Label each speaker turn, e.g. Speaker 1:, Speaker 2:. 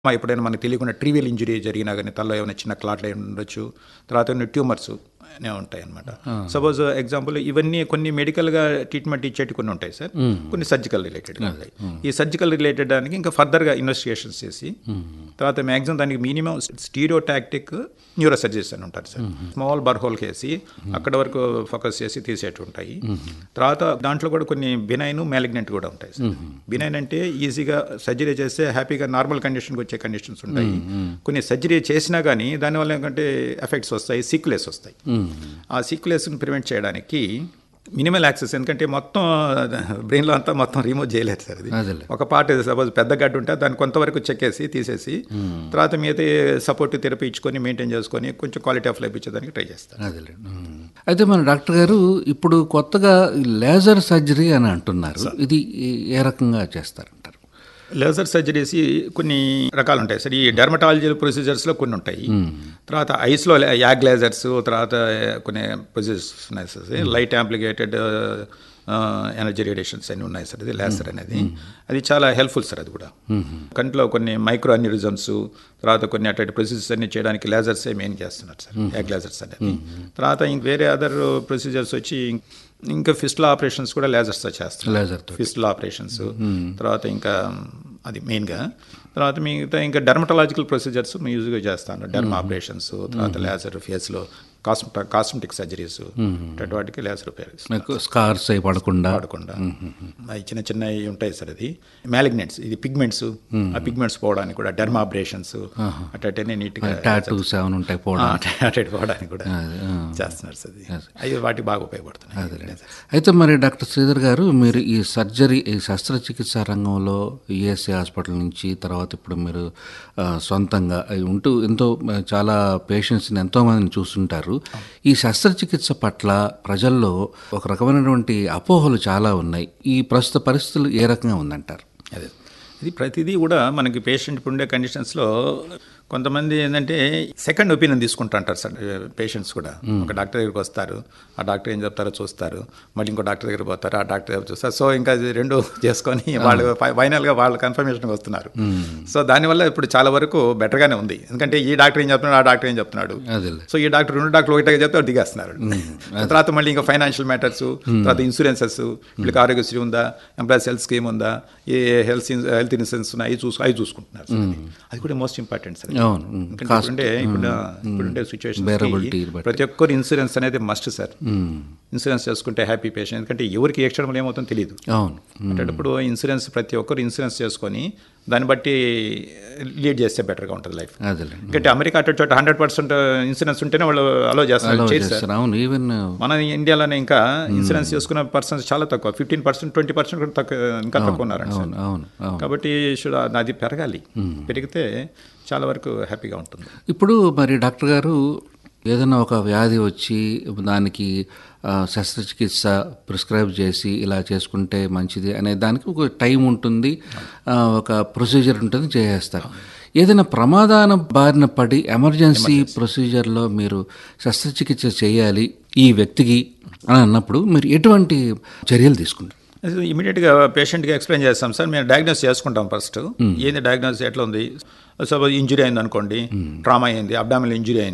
Speaker 1: మా ఎప్పుడైనా మనకు తెలియకుండా ట్రివియల్ ఇంజురీ జరిగినా కానీ తలలో ఏమైనా చిన్న క్లాట్లు అయి ఉండొచ్చు తర్వాత ట్యూమర్స్ ఉంటాయి అనమాట సపోజ్ ఎగ్జాంపుల్ ఇవన్నీ కొన్ని మెడికల్గా ట్రీట్మెంట్ ఇచ్చేటి కొన్ని ఉంటాయి సార్ కొన్ని సర్జికల్ రిలేటెడ్ ఉంటాయి ఈ సర్జికల్ రిలేటెడ్ దానికి ఇంకా ఫర్దర్గా ఇన్వెస్టిగేషన్స్ చేసి తర్వాత మ్యాక్సిమం దానికి మినిమం స్టీరియోటాక్టిక్ న్యూరో సర్జరీస్ అని ఉంటారు సార్ స్మాల్ బర్హోల్ కేసి అక్కడ వరకు ఫోకస్ చేసి తీసేటి ఉంటాయి తర్వాత దాంట్లో కూడా కొన్ని బినైన్ మ్యాలిగ్నెంట్ కూడా ఉంటాయి సార్ బినైన్ అంటే ఈజీగా సర్జరీ చేస్తే హ్యాపీగా నార్మల్ కండిషన్కి వచ్చే కండిషన్స్ ఉంటాయి కొన్ని సర్జరీ చేసినా కానీ దానివల్ల ఏంటంటే ఎఫెక్ట్స్ వస్తాయి సీక్యులేస్ వస్తాయి ఆ సీక్యులేస్ని ప్రివెంట్ చేయడానికి మినిమల్ యాక్సెస్ ఎందుకంటే మొత్తం బ్రెయిన్లో అంతా మొత్తం రిమూవ్ చేయలేదు సార్ ఇది
Speaker 2: అదేలే.
Speaker 1: ఒక పార్ట్ సపోజ్ పెద్ద గడ్డ ఉంటే దాన్ని కొంతవరకు చెక్కేసి తీసేసి తర్వాత మిగతా సపోర్ట్ థెరపీ ఇచ్చుకొని మెయింటైన్ చేసుకొని కొంచెం క్వాలిటీ ఆఫ్ లైఫ్ ఇచ్చేదానికి ట్రై చేస్తారు
Speaker 2: అదేలే ఉమ్. అయితే మన డాక్టర్ గారు ఇప్పుడు కొత్తగా ఈ లేజర్ సర్జరీ అని అంటున్నారు ఇది ఏ- ఏ రకంగా చేస్తారంటారు
Speaker 1: లేజర్ సర్జరీస్ కొన్ని రకాలు ఉంటాయి సార్ ఈ డెర్మటాలజీ ప్రొసీజర్స్లో కొన్ని ఉంటాయి తర్వాత ఐస్లో యాగ్ లేజర్స్ తర్వాత కొన్ని ప్రొసీజర్స్ ఉన్నాయి sir light amplified energy radiations అన్ని ఉన్నాయి సార్ అది లేజర్ అనేది అది చాలా హెల్ప్ఫుల్ సార్ అది కూడా కంట్లో కొన్ని మైక్రో అన్యూరిజమ్స్ తర్వాత కొన్ని అటువంటి ప్రొసీజర్స్ అన్ని చేయడానికి లేజర్స్ మెయిన్ చేస్తున్నారు సార్ యాగ్ లేజర్స్ అనేది తర్వాత ఇంక వేరే అదర్ ప్రొసీజర్స్ వచ్చి ఇంకా ఫిస్టుల ఆపరేషన్స్ కూడా లేజర్స్ చేస్తారు
Speaker 2: లేజర్ తో
Speaker 1: ఫిస్టుల ఆపరేషన్స్ తర్వాత ఇంకా అది మెయిన్గా తర్వాత మిగతా ఇంకా డెర్మటలాజికల్ ప్రొసీజర్స్ యూజ్గా చేస్తాను డెర్మ ఆపరేషన్స్ తర్వాత లేజర్ ఫేస్లో కాస్మె కాస్మెటిక్ సర్జరీస్ అటువంటి వాటికి లేజర్ ఉపయోగిస్తాం
Speaker 2: మీకు స్కార్స్ అయి పడకుండా
Speaker 1: వాడకుండా అవి చిన్న చిన్నవి ఉంటాయి సార్ అది మ్యాలిగ్నెంట్స్ ఇది పిగ్మెంట్స్ ఆ పిగ్మెంట్స్ పోవడానికి కూడా డెర్మ ఆపరేషన్స్ అటనే నీట్గా
Speaker 2: టాటూస్ ఏమైనా ఉంటాయి పోవడం
Speaker 1: అటు పోవడానికి కూడా చేస్తున్నారు సార్ అది అవి వాటికి బాగా ఉపయోగపడుతున్నాయి
Speaker 2: అయితే మరి డాక్టర్ శ్రీధర్ గారు మీరు ఈ సర్జరీ ఈ శస్త్రచికిత్స రంగంలో ఈఎస్ఐ హాస్పిటల్ నుంచి తర్వాత ఇప్పుడు మీరు ఆ, సొంతంగా అయి ఉంటూ ఎంతో ఆ, చాలా పేషెంట్స్ని ఎంతో మందిని చూస్తుంటారు ఈ శస్త్రచికిత్స పట్ల ప్రజల్లో ఒక రకమైనటువంటి అపోహలు చాలా ఉన్నాయి ఈ ప్రస్తుత పరిస్థితులు ఏ రకంగా ఉందంటారు
Speaker 1: అదే ఇది ప్రతిదీ కూడా మనకి పేషెంట్ ఇప్పుడు ఉండే కండిషన్స్లో కొంతమంది ఏంటంటే సెకండ్ ఒపీనియన్ తీసుకుంటా అంటారు సార్ పేషెంట్స్ కూడా ఒక డాక్టర్ దగ్గరికి వస్తారు ఆ డాక్టర్ ఏం చెప్తారో చూస్తారు మళ్ళీ ఇంకో డాక్టర్ దగ్గరికి పోతారు ఆ డాక్టర్ దగ్గర చూస్తారు సో ఇంకా ఇది రెండు చేసుకొని వాళ్ళు ఫై- ఫైనల్గా వాళ్ళు కన్ఫర్మేషన్కి వస్తున్నారు సో దానివల్ల ఇప్పుడు చాలా వరకు బెటర్గానే ఉంది ఎందుకంటే ఈ డాక్టర్ ఏం చెప్తున్నాడు ఆ డాక్టర్ ఏం చెప్తున్నాడు
Speaker 2: అదేలే
Speaker 1: సో ఈ డాక్టర్ రెండు డాక్టర్లు ఒకటే చెప్తే వాళ్ళు దిగేస్తున్నారు తర్వాత మళ్ళీ ఇంకా ఫైనాన్షియల్ మ్యాటర్స్ తర్వాత ఇన్సూరెన్సెస్ వీళ్ళకి ఆరోగ్యశ్రీ ఉందా ఎంప్లాయీస్ హెల్త్ స్కీమ్ ఉందా ఏ హెల్త్ హెల్త్ ఇన్సూరెన్స్ ఉన్నాయి అవి చూసు అవి చూసుకుంటున్నారు సార్ అది. అది కూడా మోస్ట్ ఇంపార్టెంట్ సార్
Speaker 2: అవును ఉమ్.
Speaker 1: ఎందుకంటే ఇప్పుడుండే ఇప్పుడు ఇప్పుడుండే సిచ్యువేషన్
Speaker 2: Bearability బట్టి.
Speaker 1: ప్రతి ఒక్కరు ఇన్సూరెన్స్ అనేది మస్ట్ సార్ ఇన్సూరెన్స్ చేసుకుంటే హ్యాపీ పేషెంట్ ఎందుకంటే ఎవరికి ఏ క్షణంలో ఏమవుతుందో తెలియదు
Speaker 2: అవును
Speaker 1: అటప్పుడు ఇన్సూరెన్స్ ప్రతి ఒక్కరు ఇన్సూరెన్స్ చేసుకొని దాన్ని బట్టి లీడ్ చేస్తే బెటర్గా ఉంటుంది లైఫ్
Speaker 2: అదేలే
Speaker 1: ఎందుకంటే అమెరికా అటు చోట హండ్రెడ్ పర్సెంట్ ఇన్సూరెన్స్ ఉంటేనే వాళ్ళు అలో చేస్తున్నారు చేయరు సార్
Speaker 2: చేస్తారు అవును ఈవెన్
Speaker 1: మన ఇండియాలోనే ఇంకా ఇన్సూరెన్స్ చేసుకున్న పర్సన్స్ చాలా తక్కువ ఫిఫ్టీన్ పర్సెంట్ ట్వంటీ పర్సెంట్ కూడా తక్కువ ఇంకా తక్కువ ఉన్నారండి సార్
Speaker 2: అవును అవును అవును
Speaker 1: కాబట్టి should అది పెరగాలి పెరిగితే చాలా వరకు హ్యాపీగా ఉంటుంది
Speaker 2: ఇప్పుడు మరి డాక్టర్ గారు ఏదైనా ఒక వ్యాధి వచ్చి దానికి ఆ, శస్త్రచికిత్స ప్రిస్క్రైబ్ చేసి ఇలా చేసుకుంటే మంచిది అనే దానికి ఒక టైం ఉంటుంది ఆ, ఒక ప్రొసీజర్ ఉంటుంది చేసేస్తారు ఏదైనా ప్రమాదాన బారిన పడి ఎమర్జెన్సీ ప్రొసీజర్లో మీరు శస్త్రచికిత్స చేయాలి ఈ వ్యక్తికి అని అన్నప్పుడు మీరు ఎటువంటి చర్యలు తీసుకుంటారు
Speaker 1: ఇమీడియట్గా పేషెంట్కి ఎక్స్ప్లెయిన్ చేస్తాం సార్ మేము డయాగ్నోస్ చేసుకుంటాం ఫస్ట్ ఏంది డయాగ్నోస్ ఎట్లా ఉంది సపోజ్ ఇంజురీ అయింది అనుకోండి ట్రామా అయింది అబ్డామిల్ ఇంజురీ అయింది